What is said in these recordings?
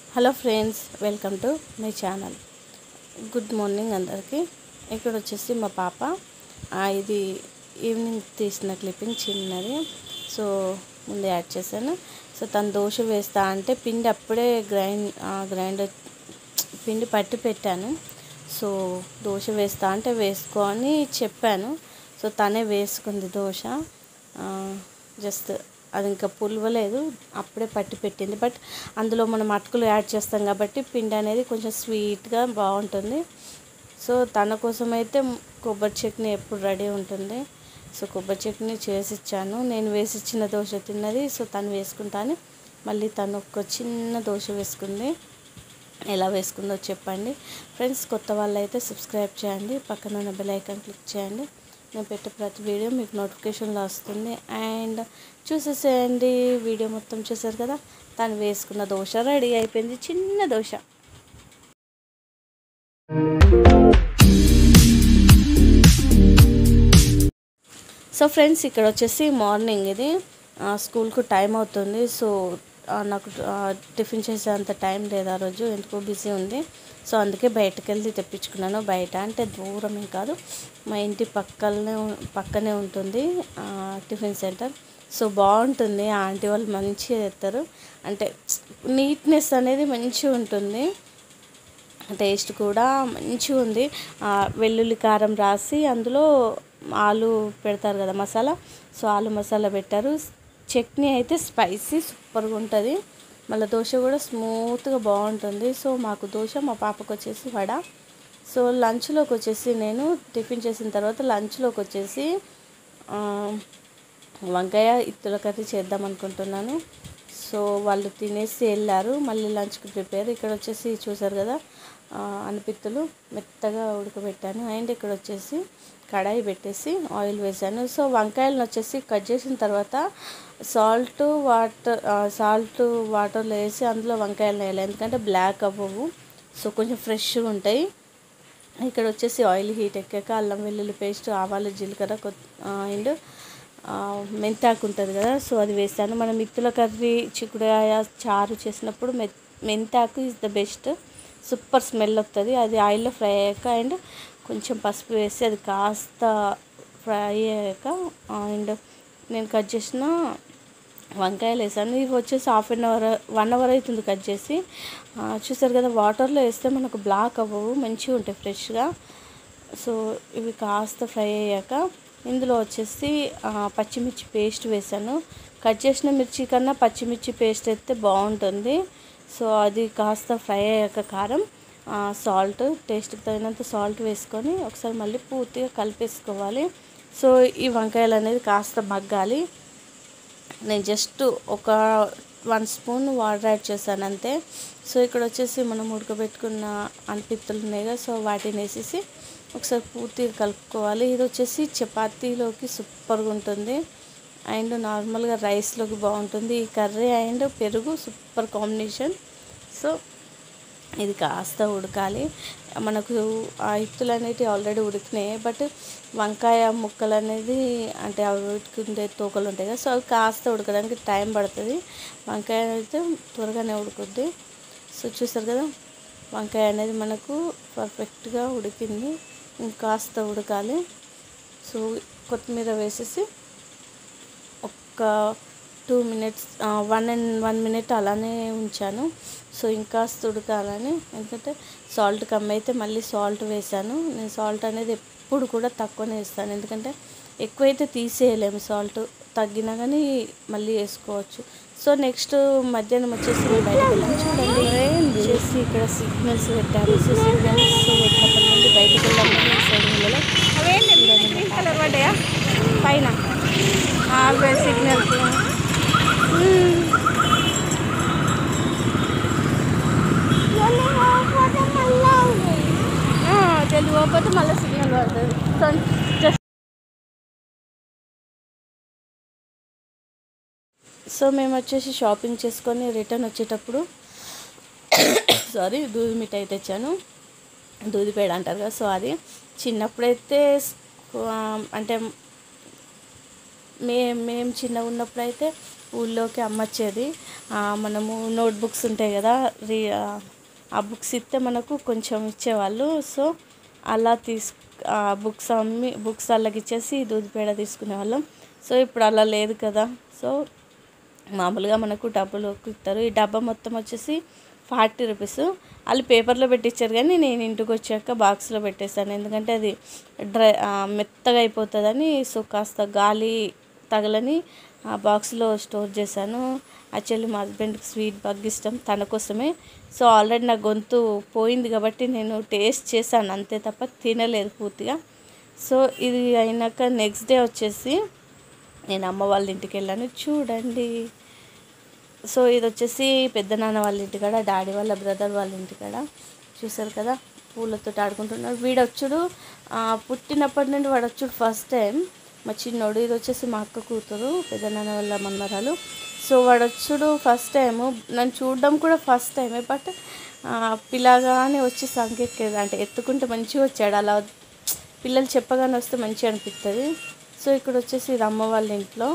hello friends welcome to my channel good morning అందరికీ ఇక్కడ వచ్చేసి మా పాప ఆ, ఇది ఈవినింగ్ తీసిన క్లిప్పింగ్ చిన్నది సో ముందు యాడ్ చేశాను సో తను దోశ వేస్తా అంటే పిండి అప్పుడే గ్రైండ్ గ్రైండర్ పిండి పట్టి పెట్టాను సో దోశ వేస్తా అంటే వేసుకో అని చెప్పాను సో తనే వేసుకుంది దోశ జస్ట్ అది ఇంకా పులవలేదు అప్పుడే పట్టి పెట్టింది బట్ అందులో మనం అటుకులు యాడ్ చేస్తాం కాబట్టి పిండి అనేది కొంచెం స్వీట్గా బాగుంటుంది సో తన కోసం అయితే కొబ్బరి చట్నీ ఎప్పుడు రెడీ ఉంటుంది సో కొబ్బరి చట్నీ చేసి ఇచ్చాను నేను వేసి ఇచ్చిన దోశ తిన్నది సో తను వేసుకుంటాను మళ్ళీ తను ఒక చిన్న దోశ వేసుకుంది ఎలా వేసుకుందో చెప్పండి ఫ్రెండ్స్ కొత్త వాళ్ళు అయితే సబ్స్క్రైబ్ చేయండి పక్కన ఉన్న బెల్ ఐకాన్ క్లిక్ చేయండి నేను పెట్టే ప్రతి వీడియో మీకు నోటిఫికేషన్లో వస్తుంది అండ్ చూసేసేయండి వీడియో మొత్తం చూసారు కదా తను వేసుకున్న దోశ రెడీ అయిపోయింది చిన్న దోశ సో ఫ్రెండ్స్ ఇక్కడ వచ్చేసి మార్నింగ్ ఇది ఆ, స్కూల్కు టైం అవుతుంది సో ఆ, నాకు ఆ, టిఫిన్ చేసేంత టైం లేదు ఆ రోజు ఎందుకో బిజీ ఉంది సో అందుకే బయటకు వెళ్ళి తెప్పించుకున్నాను బయట అంటే దూరం ఏం కాదు మా ఇంటి పక్కనే ఉ- పక్కనే ఉంటుంది ఆ, టిఫిన్ సెంటర్ సో బాగుంటుంది ఆ ఆంటీ వాళ్ళు మంచిగా చేస్తారు అంటే నీట్నెస్ అనేది మంచిగా ఉంటుంది టేస్ట్ కూడా మంచిగా ఉంది ఆ, వెల్లుల్లి కారం రాసి అందులో ఆలు పెడతారు కదా మసాలా సో ఆలు మసాలా పెట్టారు చట్నీ అయితే స్పైసీ సూపర్గా ఉంటుంది మళ్ళీ దోశ కూడా స్మూత్గా బాగుంటుంది సో మాకు దోశ మా పాపకు వచ్చేసి వడ సో లంచ్లోకి వచ్చేసి నేను టిఫిన్ చేసిన తర్వాత లంచ్లోకి వచ్చేసి ఆ, వంకాయ ఇత్తుల కర్రీ చేద్దాం అనుకుంటున్నాను సో వాళ్ళు తినేసి వెళ్ళారు మళ్ళీ లంచ్కి ప్రిపేర్ ఇక్కడ వచ్చేసి చూసారు కదా ఆ, అనిపిత్తులు మెత్తగా ఉడకబెట్టాను అండ్ ఇక్కడ వచ్చేసి కడాయి పెట్టేసి ఆయిల్ వేసాను సో వంకాయలను వచ్చేసి కట్ చేసిన తర్వాత సాల్ట్ వాటర్ సాల్ట్ వాటర్లో వేసి అందులో వంకాయలు వేయాలి ఎందుకంటే బ్లాక్ అవ్వవు సో కొంచెం ఫ్రెష్గా ఉంటాయి ఇక్కడ వచ్చేసి ఆయిల్ హీట్ ఎక్కాక అల్లం వెల్లుల్లి పేస్ట్ ఆవాలు జీలకర్ర కొత్ అండ్ మెంతాకు ఉంటుంది కదా సో అది వేస్తాను మనం మిత్తుల కర్రీ చిక్కుడుకాయ చారు చేసినప్పుడు మె మెంతాకు is the best super smell వస్తుంది అది ఆయిల్లో ఫ్రై అయ్యాక అండ్ కొంచెం పసుపు వేసి అది కాస్త ఫ్రై అయ్యాక అండ్ నేను కట్ చేసిన వంకాయలు వేసాను ఇవి వచ్చేసి half an hour one hour అవుతుంది కట్ చేసి ఆ, చూసారు కదా వాటర్లో వేస్తే మనకు బ్లాక్ అవ్వవు మంచిగా ఉంటాయి ఫ్రెష్గా సో ఇవి కాస్త ఫ్రై అయ్యాక ఇందులో వచ్చేసి ఆ, పచ్చిమిర్చి పేస్ట్ వేసాను కట్ చేసిన మిర్చి కన్నా పచ్చిమిర్చి పేస్ట్ అయితే బాగుంటుంది సో అది కాస్త ఫ్రై అయ్యాక కారం సాల్ట్ టేస్ట్కి తగినంత సాల్ట్ వేసుకొని ఒకసారి మళ్ళీ పూర్తిగా కలిపేసుకోవాలి సో ఈ వంకాయలు అనేది కాస్త మగ్గాలి నేను జస్ట్ ఒక వన్ స్పూన్ వాటర్ యాడ్ చేశాను అంతే సో ఇక్కడ వచ్చేసి మనం ఉడకబెట్టుకున్న అనిపిత్తులు ఉన్నాయి కదా సో వాటిని వేసేసి ఒకసారి పూర్తిగా కలుపుకోవాలి ఇది వచ్చేసి చపాతీలోకి సూపర్గా ఉంటుంది అండ్ నార్మల్గా రైస్లోకి బాగుంటుంది ఈ కర్రీ అండ్ పెరుగు సూపర్ కాంబినేషన్ సో ఇది కాస్త ఉడకాలి మనకు ఆ ఇత్తులు అనేవి ఆల్రెడీ ఉడికినాయి బట్ వంకాయ ముక్కలు అనేది అంటే అవి ఉడికిండే తోకలు ఉంటాయి కదా సో అవి కాస్త ఉడకడానికి టైం పడుతుంది వంకాయ అయితే త్వరగానే ఉడుకుద్ది సో చూసారు కదా వంకాయ అనేది మనకు పర్ఫెక్ట్గా ఉడికింది ఇంకాస్త ఉడకాలి సో కొత్తిమీర వేసేసి ఒక two minutes one and one minute అలానే ఉంచాను సో ఇంకాస్త ఉడకాలని ఎందుకంటే సాల్ట్ కమ్మి అయితే మళ్ళీ సాల్ట్ వేసాను నేను సాల్ట్ అనేది ఎప్పుడు కూడా తక్కువనే వేస్తాను ఎందుకంటే ఎక్కువైతే తీసేయలేము సాల్ట్ తగ్గినా కానీ మళ్ళీ వేసుకోవచ్చు సో నెక్స్ట్ మధ్యాహ్నం వచ్చేసి మేము బయటకు వెళ్ళాము చూడండి వచ్చేసి ఇక్కడ సిగ్నల్స్ పెట్టారు సో సిగ్నల్స్ పెట్టినప్పటి నుండి బయటకు వెళ్ళాము సైడ్లలో గ్రీన్ కలర్ పడ్డాయా పైన సిగ్నల్ తెలియకపోతే మళ్ళీ సిగ్నల్ పడుతుంది సో జస్ట్ సో మేము వచ్చేసి షాపింగ్ చేసుకొని రిటర్న్ వచ్చేటప్పుడు సారీ దూది మిఠాయి తెచ్చాను దూదిపేడ అంటారు కదా సో అది చిన్నప్పుడైతే స్కూ- అంటే మే మేము చిన్నగా ఉన్నప్పుడైతే ఊళ్ళోకి అమ్మచ్చేది ఆ, మనము నోట్ బుక్స్ ఉంటాయి కదా రీ ఆ, ఆ బుక్స్ ఇస్తే మనకు కొంచెం ఇచ్చేవాళ్ళు సో అలా తీసు ఆ బుక్స్ అమ్మి బుక్స్ వాళ్ళకి ఇచ్చేసి దూది పేడ తీసుకునే వాళ్ళం సో ఇప్పుడు అలా లేదు కదా సో మామూలుగా మనకు డబ్బులు ఇస్తారు ఈ డబ్బా మొత్తం వచ్చేసి ఫార్టీ రూపీస్ వాళ్ళు పేపర్లో పెట్టించారు కానీ నేను ఇంటికి వచ్చాక బాక్స్లో పెట్టేశాను ఎందుకంటే అది డ్రై ఆ, మెత్తగా అయిపోతుందని సో కాస్త గాలి తగలని ఆ బాక్స్లో స్టోర్ చేశాను యాక్చువల్లీ మా హస్బెండ్కి స్వీట్ బాగా ఇష్టం తన కోసమే సో ఆల్రెడీ నా గొంతు పోయింది కాబట్టి నేను టేస్ట్ చేశాను అంతే తప్ప తినలేదు పూర్తిగా సో ఇది అయినాక నెక్స్ట్ డే వచ్చేసి నేను అమ్మ వాళ్ళ ఇంటికి వెళ్ళాను చూడండి సో ఇది వచ్చేసి పెద్ద నాన్న వాళ్ళ ఇంటికాడ డాడీ వాళ్ళ బ్రదర్ వాళ్ళ ఇంటికాడ చూసారు కదా పూలతో ఆడుకుంటున్నాడు వీడు వచ్చుడు ఆ, పుట్టినప్పటి నుండి వాడు వచ్చుడు ఫస్ట్ టైం మా చిన్నోడు ఇది వచ్చేసి మా అక్క కూతురు పెద్ద నాన్న వాళ్ళ మన్మరాలు సో వాడు వచ్చుడు ఫస్ట్ టైము నన్ను చూడడం కూడా ఫస్ట్ టైమే బట్ పిల్లగానే వచ్చి సంకెక్కేది అంటే ఎత్తుకుంటే మంచిగా వచ్చాడు అలా పిల్లలు చెప్పగానే వస్తే మంచిగా అనిపిస్తుంది సో ఇక్కడ వచ్చేసి ఇది అమ్మ వాళ్ళ ఇంట్లో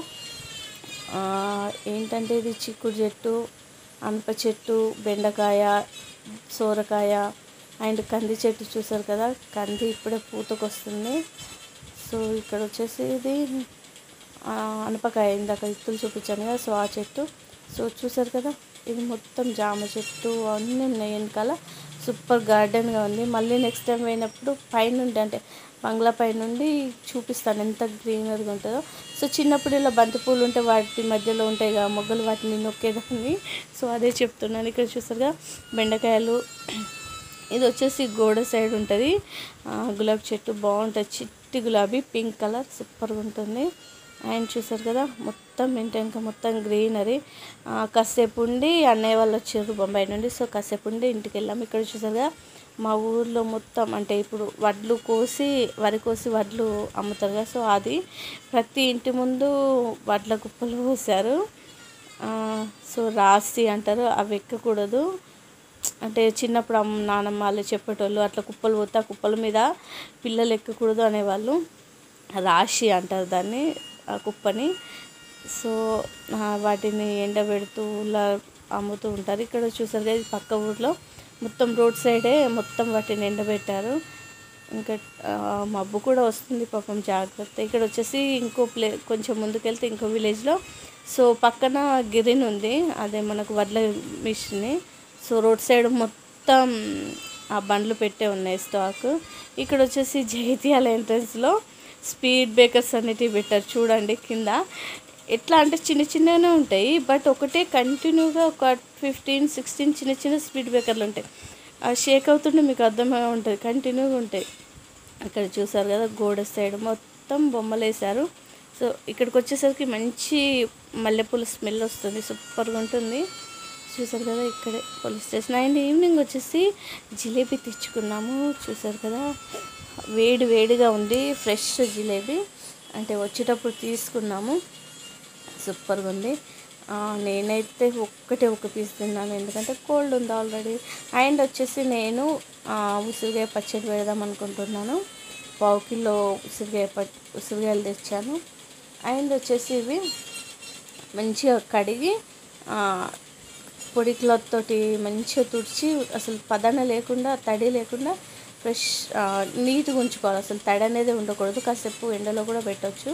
ఆ, ఏంటంటే ఇది చిక్కుడు చెట్టు అనప చెట్టు బెండకాయ సోరకాయ అండ్ కంది చెట్టు చూసారు కదా కంది ఇప్పుడే పూతకొస్తుంది సో ఇక్కడ వచ్చేసి ఇది ఆ, అనపకాయ ఇందాక ఇత్తులు చూపించాను కదా సో ఆ చెట్టు సో చూసారు కదా ఇది మొత్తం జామ చెట్టు అన్నీ ఉన్నాయి వెనకాల సూపర్ గార్డెన్గా ఉంది మళ్ళీ నెక్స్ట్ టైం పోయినప్పుడు పైనుండి అంటే బంగ్లా పై నుండి చూపిస్తాను ఎంత గ్రీనరీగా ఉంటుందో సో చిన్నప్పుడు ఇలా బంతి పూలు ఉంటే వాటి మధ్యలో ఉంటాయి కదా మొగ్గలు వాటిని నొక్కేదాన్ని సో అదే చెప్తున్నాను ఇక్కడ చూసారుగా బెండకాయలు ఇది వచ్చేసి గోడ సైడ్ ఉంటుంది ఆ, గులాబీ చెట్టు బాగుంటుంది చిట్టి గులాబీ పింక్ కలర్ సూపర్గా ఉంటుంది అండ్ చూసారు కదా మొత్తం ఇంటి వెనక మొత్తం గ్రీనరీ కాసేపు ఉండి అన్నయ్య వాళ్ళు వచ్చారు బొంబాయి నుండి సో కాసేపు ఉండి ఇంటికి వెళ్ళాం ఇక్కడ చూసారు కదా మా ఊర్లో మొత్తం అంటే ఇప్పుడు వడ్లు కోసి వరి కోసి వడ్లు అమ్ముతారు కదా సో అది ప్రతి ఇంటి ముందు వడ్ల కుప్పలు పోసారు ఆ, సో రాసి అంటారు అవి ఎక్కకూడదు అంటే చిన్నప్పుడు అమ్మ నానమ్మ వాళ్ళు చెప్పేటోళ్ళు అట్లా కుప్పలు పోతే ఆ కుప్పల మీద పిల్లలు ఎక్కకూడదు అనేవాళ్ళు రాశి అంటారు దాన్ని ఆ కుప్పని సో ఆ, వాటిని ఎండబెడుతూ ఇలా అమ్ముతూ ఉంటారు ఇక్కడ చూసారు కదా ఇది పక్క ఊర్లో మొత్తం రోడ్ సైడే మొత్తం వాటిని ఎండబెట్టారు ఇంకా ఆ, మబ్బు కూడా వస్తుంది పాపం జాగ్రత్త ఇక్కడ వచ్చేసి ఇంకో ప్లే కొంచెం ముందుకెళ్తే ఇంకో విలేజ్లో సో పక్కన గిరిన్ ఉంది అదే మనకు వడ్ల మిషన్ సో రోడ్ సైడ్ మొత్తం ఆ బండ్లు పెట్టే ఉన్నాయి స్టాక్ ఇక్కడ వచ్చేసి జైత్యాల ఎంట్రన్స్లో స్పీడ్ బ్రేకర్స్ అనేటివి పెట్టారు చూడండి కింద ఎట్లా అంటే చిన్న చిన్నగానే ఉంటాయి బట్ ఒకటే కంటిన్యూగా ఒక ఫిఫ్టీన్ సిక్స్టీన్ చిన్న చిన్న స్పీడ్ బ్రేకర్లు ఉంటాయి ఆ షేక్ అవుతుంటే మీకు అర్థమై ఉంటుంది కంటిన్యూగా ఉంటాయి అక్కడ చూసారు కదా గోడ సైడ్ మొత్తం బొమ్మలు వేశారు సో ఇక్కడికి వచ్చేసరికి మంచి మల్లెపూల స్మెల్ వస్తుంది సూపర్గా ఉంటుంది చూసారు కదా ఇక్కడే పోలీస్ స్టేషన్ అండ్ ఈవినింగ్ వచ్చేసి జిలేబీ తెచ్చుకున్నాము చూసారు కదా వేడి వేడిగా ఉంది ఫ్రెష్ జిలేబీ అంటే వచ్చేటప్పుడు తీసుకున్నాము సూపర్గా ఉంది ఆ, నేనైతే ఒక్కటే ఒక పీస్ తిన్నాను ఎందుకంటే కోల్డ్ ఉంది ఆల్రెడీ అండ్ వచ్చేసి నేను ఆ, ఉసిరికాయ పచ్చడి పెడదాం అనుకుంటున్నాను పావు కిలో ఉసిరికాయ పట్ ఉసిరికాయలు తెచ్చాను అండ్ వచ్చేసి ఇవి మంచిగా కడిగి ఆ, పొడి క్లాత్ తోటి మంచిగా తుడిచి అసలు పదన లేకుండా తడి లేకుండా ఫ్రెష్ నీట్గా ఉంచుకోవాలి అసలు తడి అనేది ఉండకూడదు కాసేపు ఎండలో కూడా పెట్టవచ్చు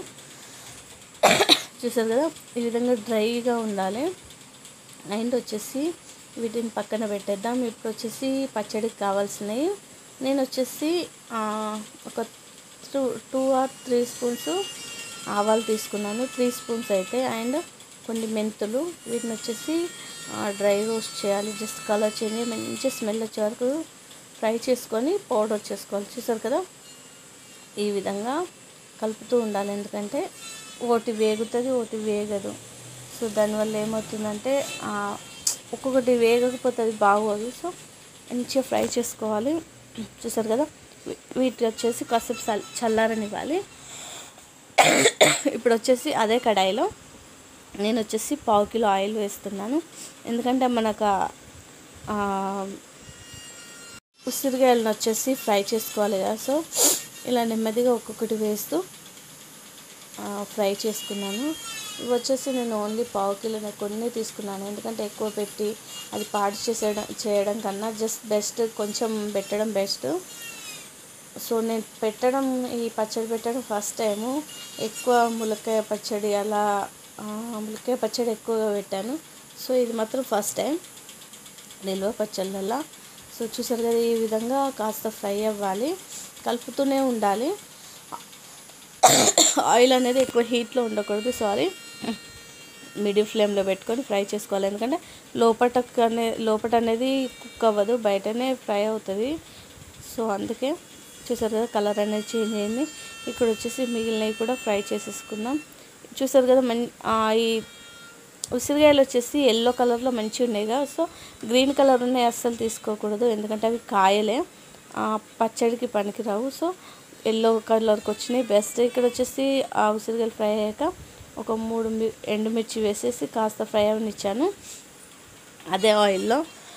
చూసారు కదా ఈ విధంగా డ్రైగా ఉండాలి అండ్ వచ్చేసి వీటిని పక్కన పెట్టేద్దాం ఇప్పుడు వచ్చేసి పచ్చడికి కావాల్సినవి నేను వచ్చేసి ఆ, ఒక two two or three spoons ఆవాలు తీసుకున్నాను త్రీ స్పూన్స్ అయితే అండ్ కొన్ని మెంతులు వీటిని వచ్చేసి డ్రై రోస్ట్ చేయాలి జస్ట్ కలర్ చేంజ్ అయ్యి మంచి స్మెల్ వచ్చే వరకు ఫ్రై చేసుకొని పౌడర్ చేసుకోవాలి చూసారు కదా ఈ విధంగా కలుపుతూ ఉండాలి ఎందుకంటే ఒకటి వేగుతుంది ఒకటి వేగదు సో దానివల్ల ఏమవుతుందంటే ఆ, ఒక్కొక్కటి వేగకపోతే అది బాగోదు సో మంచిగా ఫ్రై చేసుకోవాలి చూసారు కదా వీ- వీటి వచ్చేసి కాసేపు చల్ చల్లారనివ్వాలి ఇప్పుడు వచ్చేసి అదే కడాయిలో నేను వచ్చేసి పావు కిలో ఆయిల్ వేస్తున్నాను ఎందుకంటే మనకు ఆ- ఆ, ఉసిరికాయలను వచ్చేసి ఫ్రై చేసుకోవాలి కదా సో ఇలా నెమ్మదిగా ఒక్కొక్కటి వేస్తూ ఫ్రై చేసుకున్నాను ఇవి వచ్చేసి నేను ఓన్లీ పావు కిలో కొన్ని తీసుకున్నాను ఎందుకంటే ఎక్కువ పెట్టి అది పాడు చేసేయడం చేయడం కన్నా జస్ట్ బెస్ట్ కొంచెం పెట్టడం బెస్ట్ సో నేను పెట్టడం ఈ పచ్చడి పెట్టడం ఫస్ట్ టైము ఎక్కువ ములక్కాయ పచ్చడి అలా ఆ, ములక్కాయ పచ్చడి ఎక్కువగా పెట్టాను సో ఇది మాత్రం ఫస్ట్ టైం నిల్వ పచ్చళ్ళల్లో సో చూసారు కదా ఈ విధంగా కాస్త ఫ్రై అవ్వాలి కలుపుతూనే ఉండాలి ఆయిల్ అనేది ఎక్కువ హీట్లో ఉండకూడదు సారీ మీడియం ఫ్లేమ్లో పెట్టుకొని ఫ్రై చేసుకోవాలి ఎందుకంటే లోపట అనే లోపట అనేది కుక్ అవ్వదు బయటనే ఫ్రై అవుతుంది సో అందుకే చూసారు కదా కలర్ అనేది చేంజ్ అయింది ఇక్కడ వచ్చేసి మిగిలినవి కూడా ఫ్రై చేసేసుకుందాం చూసారు కదా మన్ ఆ, ఈ ఉసిరికాయలు వచ్చేసి ఎల్లో కలర్లో మంచిగా ఉన్నాయి కదా సో గ్రీన్ కలర్ ఉన్నాయి అస్సలు తీసుకోకూడదు ఎందుకంటే అవి కాయలే ఆ, పచ్చడికి పనికిరావు సో ఎల్లో కలర్కి వచ్చినాయి బెస్ట్ ఇక్కడ వచ్చేసి ఆ ఉసిరికాయలు ఫ్రై అయ్యాక ఒక మూడు మి- ఎండుమిర్చి వేసేసి కాస్త ఫ్రై అవనిచ్చాను అదే ఆయిల్లో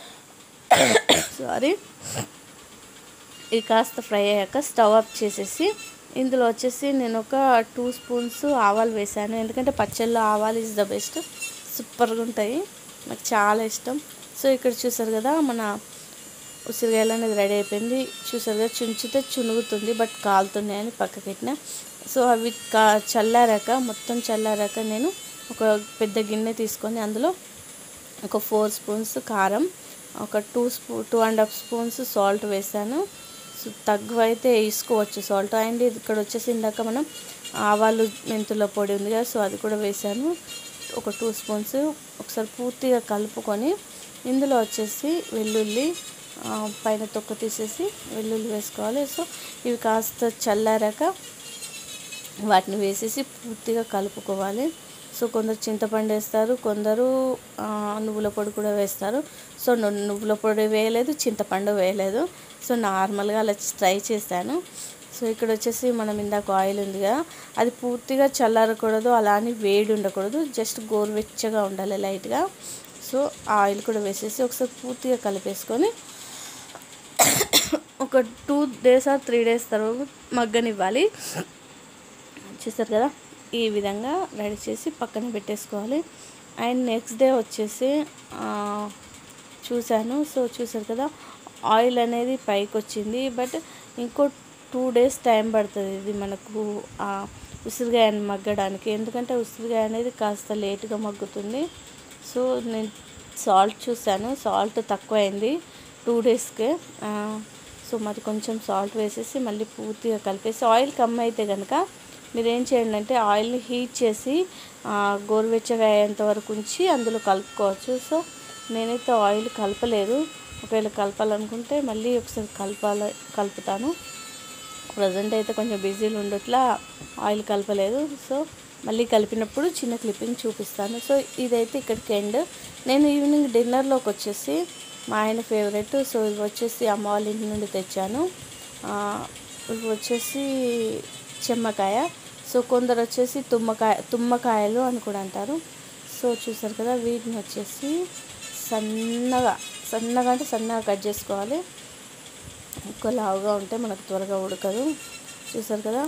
సారీ ఇది కాస్త ఫ్రై అయ్యాక స్టవ్ ఆఫ్ చేసేసి ఇందులో వచ్చేసి నేను ఒక టూ స్పూన్స్ ఆవాలు వేసాను ఎందుకంటే పచ్చళ్ళలో ఆవాలు ఇస్ ద బెస్ట్ సూపర్గా ఉంటాయి నాకు చాలా ఇష్టం సో ఇక్కడ చూసారు కదా మన ఉసిరికాయలు అనేది రెడీ అయిపోయింది చూసారు కదా చుంచితే చునుగుతుంది బట్ కాలుతున్నాయని పక్కకి పెట్టిన సో అవి కా చల్లారాక మొత్తం చల్లారాక నేను ఒక పెద్ద గిన్నె తీసుకొని అందులో ఒక ఫోర్ స్పూన్స్ కారం ఒక టూ స్పూ two and half spoons salt వేసాను సో తక్కువ అయితే వేసుకోవచ్చు సాల్ట్ అండ్ ఇక్కడ వచ్చేసి ఇందాక మనం ఆవాలు మెంతుల పొడి ఉంది కదా సో అది కూడా వేసాను ఒక టూ స్పూన్స్ ఒకసారి పూర్తిగా కలుపుకొని ఇందులో వచ్చేసి వెల్లుల్లి ఆ, పైన తొక్క తీసేసి వెల్లుల్లి వేసుకోవాలి సో ఇవి కాస్త చల్లారాక వాటిని వేసేసి పూర్తిగా కలుపుకోవాలి సో కొందరు చింతపండు వేస్తారు కొందరు ఆ, నువ్వుల పొడి కూడా వేస్తారు సో ను- నువ్వుల పొడి వేయలేదు చింతపండు వేయలేదు సో నార్మల్గా అలా ట్రై చేశాను సో ఇక్కడ వచ్చేసి మనం ఇందాక ఆయిల్ ఉంది కదా అది పూర్తిగా చల్లారకూడదు అలా అని వేడి ఉండకూడదు జస్ట్ గోరువెచ్చగా ఉండాలి లైట్గా సో ఆ ఆయిల్ కూడా వేసేసి ఒకసారి పూర్తిగా కలిపేసుకొని ఒక two days or three days తర్వాత మగ్గనివ్వాలి చూసారు కదా ఈ విధంగా రెడీ చేసి పక్కన పెట్టేసుకోవాలి అండ్ నెక్స్ట్ డే వచ్చేసి ఆ, చూశాను సో చూసారు కదా ఆయిల్ అనేది పైకి వచ్చింది బట్ ఇంకో టూ డేస్ టైం పడుతుంది ఇది మనకు ఆ ఉసిరికాయని మగ్గడానికి ఎందుకంటే ఉసిరికాయ అనేది కాస్త లేట్గా మగ్గుతుంది సో నేను సాల్ట్ చూశాను సాల్ట్ తక్కువ అయింది టూ డేస్కే సో మరి కొంచెం సాల్ట్ వేసేసి మళ్ళీ పూర్తిగా కలిపేసి ఆయిల్ కమ్ అయితే కనుక మీరు ఏం చేయండి అంటే ఆయిల్ని హీట్ చేసి ఆ, గోరువెచ్చగా అయ్యేంత వరకు ఉంచి అందులో కలుపుకోవచ్చు సో నేనైతే ఆయిల్ కలపలేదు ఒకవేళ కలపాలనుకుంటే మళ్ళీ ఒకసారి కలపాల కలుపుతాను ప్రజెంట్ అయితే కొంచెం బిజీలు ఉండట్లా ఆయిల్ కలపలేదు సో మళ్ళీ కలిపినప్పుడు చిన్న క్లిప్పింగ్ చూపిస్తాను సో ఇదైతే ఇక్కడికి ఎండ్ నేను ఈవినింగ్ డిన్నర్లోకి వచ్చేసి మా ఆయన ఫేవరెట్ సో ఇవి వచ్చేసి అమ్మ వాళ్ళ ఇంటి నుండి తెచ్చాను ఆ, ఇవి వచ్చేసి చెమ్మకాయ సో కొందరు వచ్చేసి తుమ్మకాయ తుమ్మకాయలు అని కూడా అంటారు సో చూసారు కదా వీటిని వచ్చేసి సన్నగా సన్నగా అంటే సన్నగా కట్ చేసుకోవాలి ఎక్కువ లావుగా ఉంటే మనకు త్వరగా ఉడకదు చూసారు కదా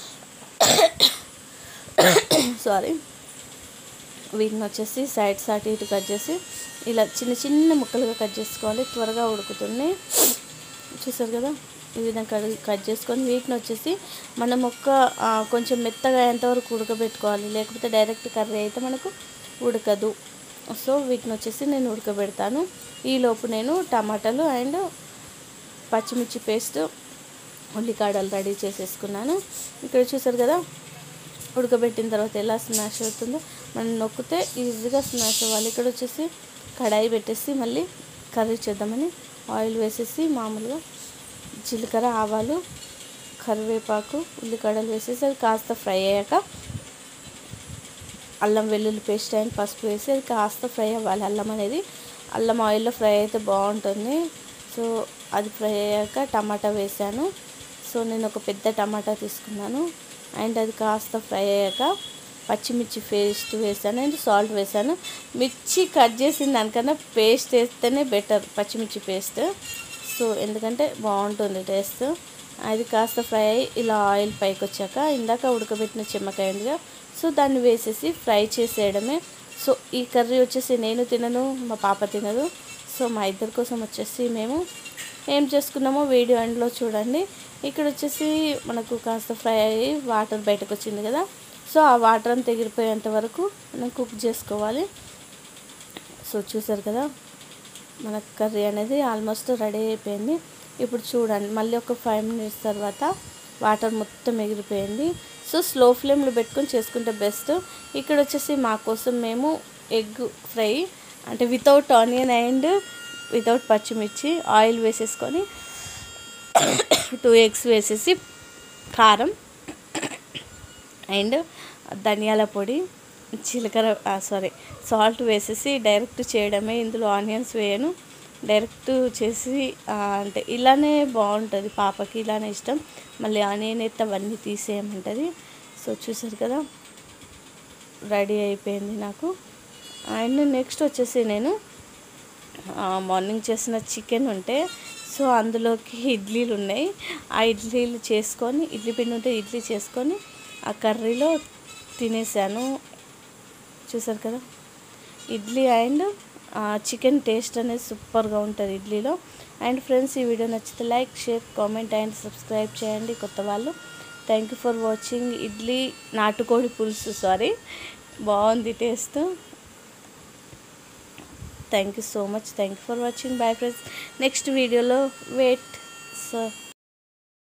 సారీ వీటిని వచ్చేసి సైడ్స్ అటు ఇటు కట్ చేసి ఇలా చిన్న చిన్న ముక్కలుగా కట్ చేసుకోవాలి త్వరగా ఉడుకుతుంది చూసారు కదా ఈ విధంగా కట్ కట్ చేసుకొని వీటిని వచ్చేసి మనం ఒక్క ఆ, కొంచెం మెత్తగా అయ్యేంతవరకు ఉడకబెట్టుకోవాలి లేకపోతే డైరెక్ట్ కర్రీ అయితే మనకు ఉడకదు సో వీటిని వచ్చేసి నేను ఉడకబెడతాను ఈలోపు నేను టమాటాలు అండ్ పచ్చిమిర్చి పేస్ట్ ఉల్లికాడలు రెడీ చేసేసుకున్నాను ఇక్కడ చూసారు కదా ఉడకబెట్టిన తర్వాత ఎలా స్మాష్ అవుతుందో మనం నొక్కితే ఈజీగా స్మాష్ అవ్వాలి ఇక్కడ వచ్చేసి కడాయి పెట్టేసి మళ్ళీ కర్రీ చేద్దామని ఆయిల్ వేసేసి మామూలుగా జీలకర్ర ఆవాలు కరివేపాకు ఉల్లికాడలు వేసేసి అది కాస్త ఫ్రై అయ్యాక అల్లం వెల్లుల్లి పేస్ట్ అండ్ పసుపు వేసి అది కాస్త ఫ్రై అవ్వాలి అల్లం అనేది అల్లం ఆయిల్లో ఫ్రై అయితే బాగుంటుంది సో అది ఫ్రై అయ్యాక టమాటా వేసాను సో నేను ఒక పెద్ద టమాటా తీసుకున్నాను అండ్ అది కాస్త ఫ్రై అయ్యాక పచ్చిమిర్చి పేస్ట్ వేసాను అండ్ సాల్ట్ వేసాను మిర్చి కట్ చేసిన దానికన్నా పేస్ట్ వేస్తేనే బెటర్ పచ్చిమిర్చి పేస్ట్ సో ఎందుకంటే బాగుంటుంది టేస్ట్ అది కాస్త ఫ్రై అయ్యి ఇలా ఆయిల్ పైకి వచ్చాక ఇందాక ఉడకబెట్టిన చెమ్మకాయ ఉందిగా సో దాన్ని వేసేసి ఫ్రై చేసేయడమే సో ఈ కర్రీ వచ్చేసి నేను తినను మా పాప తినదు సో మా ఇద్దరి కోసం వచ్చేసి మేము ఏం చేసుకున్నామో వీడియో ఎండ్లో చూడండి ఇక్కడ వచ్చేసి మనకు కాస్త ఫ్రై అయ్యి వాటర్ బయటకు వచ్చింది కదా సో ఆ వాటర్ అంతా ఎగిరిపోయేంత వరకు మనం కుక్ చేసుకోవాలి సో చూసారు కదా మన కర్రీ అనేది ఆల్మోస్ట్ రెడీ అయిపోయింది ఇప్పుడు చూడండి మళ్ళీ ఒక ఫైవ్ మినిట్స్ తర్వాత వాటర్ మొత్తం ఎగిరిపోయింది సో స్లో ఫ్లేమ్లో పెట్టుకొని చేసుకుంటే బెస్ట్ ఇక్కడ వచ్చేసి మా కోసం మేము ఎగ్ ఫ్రై అంటే వితౌట్ ఆనియన్ అండ్ వితౌట్ పచ్చిమిర్చి ఆయిల్ వేసేసుకొని టూ ఎగ్స్ వేసేసి కారం అండ్ ధనియాల పొడి జీలకర్ర సారీ సాల్ట్ వేసేసి డైరెక్ట్ చేయడమే ఇందులో ఆనియన్స్ వేయను డైరెక్ట్ చేసి ఆ, అంటే ఇలానే బాగుంటుంది పాపకి ఇలానే ఇష్టం మళ్ళీ ఆనియన్ అయితే అవన్నీ తీసేయమంటుంది సో చూసారు కదా రెడీ అయిపోయింది నాకు అండ్ నెక్స్ట్ వచ్చేసి నేను ఆ, మార్నింగ్ చేసిన చికెన్ ఉంటే సో అందులోకి ఇడ్లీలు ఉన్నాయి ఆ ఇడ్లీలు చేసుకొని ఇడ్లీ పిండి ఉంటే ఇడ్లీ చేసుకొని ఆ కర్రీలో తినేసాను చూసారు కదా ఇడ్లీ అండ్ చికెన్ టేస్ట్ అనేది సూపర్గా ఉంటుంది ఇడ్లీలో అండ్ ఫ్రెండ్స్ ఈ వీడియో నచ్చితే like share comment and subscribe చేయండి కొత్త వాళ్ళు thank you for watching idli నాటుకోడి పులుసు సారీ బాగుంది taste thank you so much thank you for watching bye friends next వీడియోలో వెయిట్ సో